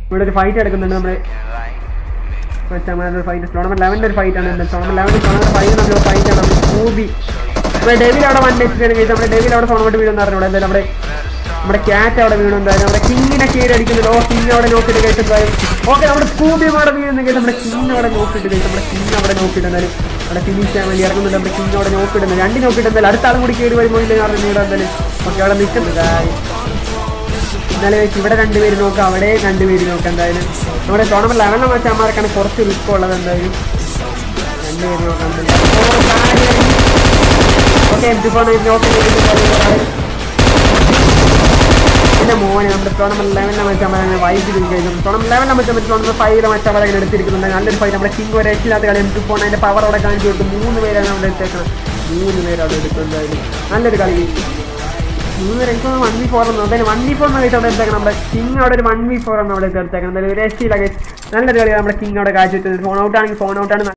ഇവിടെ ഒരു ഫൈറ്റ് എടുക്കുന്നുണ്ട് നമ്മുടെ മച്ചാമാരുടെ ഫൈറ്റ് ടോർണമെന്റ് ലെവൻ്റെ ഒരു ഫൈറ്റ് ആണ് ടോർണമെന്റ് ലെവൻ ടോർണമെന്റ് ഫൈവ് നമ്മൾ ഫൈറ്റ് ആണ് നമ്മുടെ കൂബി നമ്മുടെ ഡെവിൽ അവിടെ വൺ എച്ചിട്ടാണ് കഴിച്ചത് നമ്മുടെ ഡെവിൽ അവിടെ ടോർണമെന്റ് വീണെന്ന് പറഞ്ഞു ഇവിടെ എന്തായാലും നമ്മുടെ നമ്മുടെ ക്യാറ്റ് അവിടെ വീണു എന്തായാലും നമ്മുടെ കിങ്ങിനെ കീഴ് അടിക്കുന്നുണ്ട് ഓ കിങ് അവിടെ നോക്കിയിട്ട് കഴിച്ചു എന്തായാലും ഓക്കെ നമ്മുടെ കൂബി അവിടെ വീഴുന്ന കേട്ട് നമ്മുടെ കിങ് അവിടെ നോക്കിയിട്ട് കഴിച്ചു നമ്മുടെ കിങ് അവിടെ നോക്കിയിട്ട് എന്തായാലും അവിടെ ഫിനിഷ് ചെയ്യാൻ വേണ്ടി ഇറങ്ങുന്നുണ്ട് നമ്മുടെ കിങ് അവിടെ നോക്കിയിടുന്നത് രണ്ട് നോക്കിയിട്ട് എന്തായാലും അടുത്ത ആളും കൂടി കയറി വരുമ്പോൾ ഇല്ല കാരണം ഇവിടെ എന്തായാലും ഓക്കെ അവിടെ നിൽക്കുന്നത് എന്നാലും വെച്ച് ഇവിടെ രണ്ടുപേര് നോക്കാം അവിടെ രണ്ടുപേര് നോക്കാം എന്തായാലും നമ്മുടെ ടോർണമെന്റ് ലെവലിനെ വെച്ച് അമ്മമാർക്കാണ് കുറച്ച് റിസ്ക് ഉള്ളത് എന്തായാലും രണ്ടുപേര് നോക്കാം ഓക്കെ എം ടു ഫോർ പിന്നെ മോനെ നമ്മുടെ ടോർണമെന്റ് ലെവലിനെ വെച്ച് അമ്മ വൈകി കഴിഞ്ഞു ടോർണമെന്റ് ലെവലിനെ വെച്ച് നമ്മൾ ടോർണമെന്റ് ഫൈവിലെ വെച്ച് അവർ അങ്ങനെ എടുത്തിരിക്കുന്നുണ്ട് നല്ലൊരു ഫൈറ്റ് നമ്മുടെ കിങ് ഒരു രക്ഷയില്ലാത്ത കളി എം ടു ഫോൺ അതിന്റെ പവർ അവിടെ കാണിച്ചു കൊടുത്തു മൂന്ന് പേരാണ് അവിടെ എടുത്തേക്കണം മൂന്ന് പേര് അവിടെ എടുക്കുന്നതായാലും നല്ലൊരു കളി മൂന്ന് എനിക്ക് വൺ വി ഫോർ എന്ന് എന്തായാലും വൺ വി ഫോർ എന്ന് കഴിച്ചാൽ അവിടെ എടുത്തേക്കണം നമ്മുടെ കിങ് അവിടെ ഒരു വൺ വി ഫോർ ആണ് അവിടെ എടുത്തേക്കണം എന്തായാലും ഒരു രക്ഷയില്ല guys. നല്ലൊരു കളി നമ്മുടെ കിങ് അവിടെ കാഴ്ച വെച്ചത് ഫോൺ ഔട്ട് ആണെങ്കിൽ ഫോൺ ഔട്ടാണ്